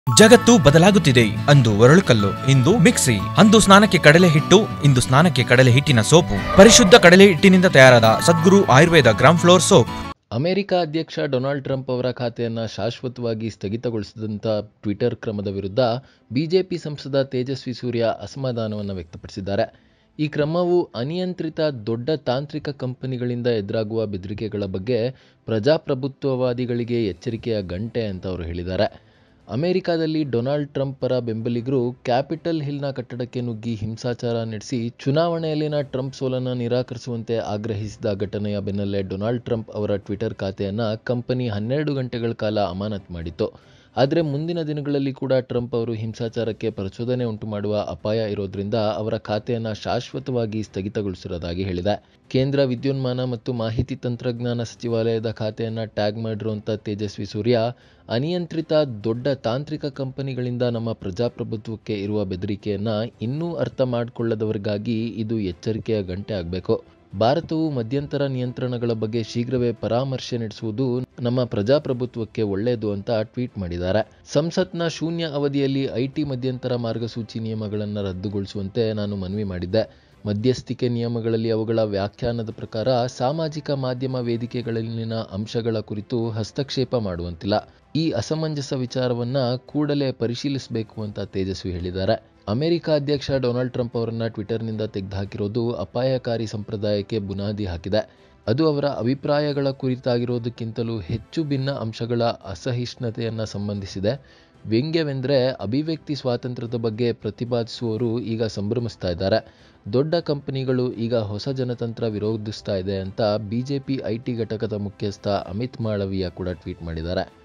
ಜಗತ್ತು ಬದಲಾಗುತ್ತಿದೆ ಅಂದು ಒರಳುಕಲ್ಲು ಇಂದು ಮಿಕ್ಸಿ ಅಂದು ಸ್ನಾನಕ್ಕೆ ಕಡಲೆ ಹಿಟ್ಟು ಇಂದು ಸ್ನಾನಕ್ಕೆ ಕಡಲೆ ಹಿಟ್ಟಿನ ಸೋಪು ಪರಿಶುದ್ಧ ಕಡಲೆ ಹಿಟ್ಟಿನಿಂದ ತಯಾರಾದ Sadguru Ayurveda gram flour soap America ಅಧ್ಯಕ್ಷ ಡೊನಾಲ್ಡ್ ಟ್ರಂಪ್ ಅವರ ಖಾತೆಯನ್ನು ಶಾಶ್ವತವಾಗಿ ಸ್ಥಗಿತಗೊಳಿಸಿದಂಥ ಟ್ವಿಟರ್ ಕ್ರಮದ ವಿರುದ್ಧ ಬಿಜೆಪಿ ಸಂಸದ ತೇಜಸ್ವಿ ಸೂರ್ಯ ಅಸಮಾಧಾನವನ್ನು ವ್ಯಕ್ತಪಡಿಸಿದ್ದಾರೆ ಈ ಕ್ರಮವು ಅನಿಯಂತ್ರಿತ ದೊಡ್ಡ ತಾಂತ್ರಿಕ ಕಂಪನಿಗಳಿಂದ ಎದುರಾಗುವ ಬೆದರಿಕೆಗಳ ಬಗ್ಗೆ ಪ್ರಜಾಪ್ರಭುತ್ವವಾದಿಗಳಿಗೆ ಎಚ್ಚರಿಕೆಯ ಗಂಟೆ ಅಂತ ಅವರು ಹೇಳಿದ್ದಾರೆ ಅಮೆರಿಕದಲ್ಲಿ ಡೊನಾಲ್ಡ್ ಟ್ರಂಪ್ ಪರ ಬೆಂಬಲಿಗರು ಕ್ಯಾಪಿಟಲ್ ಹಿಲ್ನ ಕಟ್ಟಡಕ್ಕೆ ನುಗ್ಗಿ ಹಿಂಸಾಚಾರ ನಡೆಸಿ ಚುನಾವಣೆಯಲ್ಲಿನ ಟ್ರಂಪ್ ಸೋಲನ್ನು ನಿರಾಕರಿಸುವಂತೆ ಆಗ್ರಹಿಸಿದ ಘಟನೆಯ ಬೆನ್ನಲ್ಲೇ ಡೊನಾಲ್ಡ್ ಟ್ರಂಪ್ ಅವರ ಟ್ವಿಟರ್ ಖಾತೆಯನ್ನು ಕಂಪನಿ ಹನ್ನೆರಡು ಗಂಟೆಗಳ ಕಾಲ ಅಮಾನತು ಮಾಡಿತ್ತು ಆದರೆ ಮುಂದಿನ ದಿನಗಳಲ್ಲಿ ಕೂಡ ಟ್ರಂಪ್ ಅವರು ಹಿಂಸಾಚಾರಕ್ಕೆ ಪ್ರಚೋದನೆ ಉಂಟು ಮಾಡುವ ಅಪಾಯ ಇರೋದ್ರಿಂದ ಅವರ ಖಾತೆಯನ್ನು ಶಾಶ್ವತವಾಗಿ ಸ್ಥಗಿತಗೊಳಿಸಿರೋದಾಗಿ ಹೇಳಿದೆ ಕೇಂದ್ರ ವಿದ್ಯುನ್ಮಾನ ಮತ್ತು ಮಾಹಿತಿ ತಂತ್ರಜ್ಞಾನ ಸಚಿವಾಲಯದ ಖಾತೆಯನ್ನು ಟ್ಯಾಗ್ ಮಾಡಿರುವಂಥ ತೇಜಸ್ವಿ ಸೂರ್ಯ ಅನಿಯಂತ್ರಿತ ದೊಡ್ಡ ತಾಂತ್ರಿಕ ಕಂಪನಿಗಳಿಂದ ನಮ್ಮ ಪ್ರಜಾಪ್ರಭುತ್ವಕ್ಕೆ ಇರುವ ಬೆದರಿಕೆಯನ್ನು ಇನ್ನೂ ಅರ್ಥ ಮಾಡಿಕೊಳ್ಳದವರಿಗಾಗಿ ಇದು ಎಚ್ಚರಿಕೆಯ ಗಂಟೆ ಆಗಬೇಕು ಭಾರತವು ಮಧ್ಯಂತರ ನಿಯಂತ್ರಣಗಳ ಬಗ್ಗೆ ಶೀಘ್ರವೇ ಪರಾಮರ್ಶೆ ನಡೆಸುವುದು ನಮ್ಮ ಪ್ರಜಾಪ್ರಭುತ್ವಕ್ಕೆ ಒಳ್ಳೆಯದು ಅಂತ ಟ್ವೀಟ್ ಮಾಡಿದ್ದಾರೆ ಸಂಸತ್ನ ಶೂನ್ಯ ಅವಧಿಯಲ್ಲಿ ಐಟಿ ಮಧ್ಯಂತರ ಮಾರ್ಗಸೂಚಿ ನಿಯಮಗಳನ್ನು ರದ್ದುಗೊಳಿಸುವಂತೆ ನಾನು ಮನವಿ ಮಾಡಿದ್ದೆ ಮಧ್ಯಸ್ಥಿಕೆ ನಿಯಮಗಳಲ್ಲಿ ಅವುಗಳ ವ್ಯಾಖ್ಯಾನದ ಪ್ರಕಾರ ಸಾಮಾಜಿಕ ಮಾಧ್ಯಮ ವೇದಿಕೆಗಳಲ್ಲಿನ ಅಂಶಗಳ ಕುರಿತು ಹಸ್ತಕ್ಷೇಪ ಮಾಡುವಂತಿಲ್ಲ ಈ ಅಸಮಂಜಸ ವಿಚಾರವನ್ನ ಕೂಡಲೇ ಪರಿಶೀಲಿಸಬೇಕು ಅಂತ ತೇಜಸ್ವಿ ಹೇಳಿದ್ದಾರೆ ಅಮೆರಿಕ ಅಧ್ಯಕ್ಷ ಡೊನಾಲ್ಡ್ ಟ್ರಂಪ್ ಅವರನ್ನ ಟ್ವಿಟರ್ನಿಂದ ತೆಗೆದುಹಾಕಿರೋದು ಅಪಾಯಕಾರಿ ಸಂಪ್ರದಾಯಕ್ಕೆ ಬುನಾದಿ ಹಾಕಿದೆ ಅದು ಅವರ ಅಭಿಪ್ರಾಯಗಳ ಕುರಿತಾಗಿರೋದಕ್ಕಿಂತಲೂ ಹೆಚ್ಚು ಭಿನ್ನ ಅಂಶಗಳ ಅಸಹಿಷ್ಣುತೆಯನ್ನು ಸಂಬಂಧಿಸಿದೆ ವ್ಯಂಗ್ಯವೆಂದರೆ ಅಭಿವ್ಯಕ್ತಿ ಸ್ವಾತಂತ್ರ್ಯದ ಬಗ್ಗೆ ಪ್ರತಿಪಾದಿಸುವವರು ಈಗ ಸಂಭ್ರಮಿಸ್ತಾ ಇದ್ದಾರೆ ದೊಡ್ಡ ಕಂಪನಿಗಳು ಈಗ ಹೊಸ ಜನತಂತ್ರ ವಿರೋಧಿಸ್ತಾ ಇದೆ ಅಂತ ಬಿಜೆಪಿ ಐಟಿ ಘಟಕದ ಮುಖ್ಯಸ್ಥ ಅಮಿತ್ ಮಾಳವಿಯ ಕೂಡ ಟ್ವೀಟ್ ಮಾಡಿದ್ದಾರೆ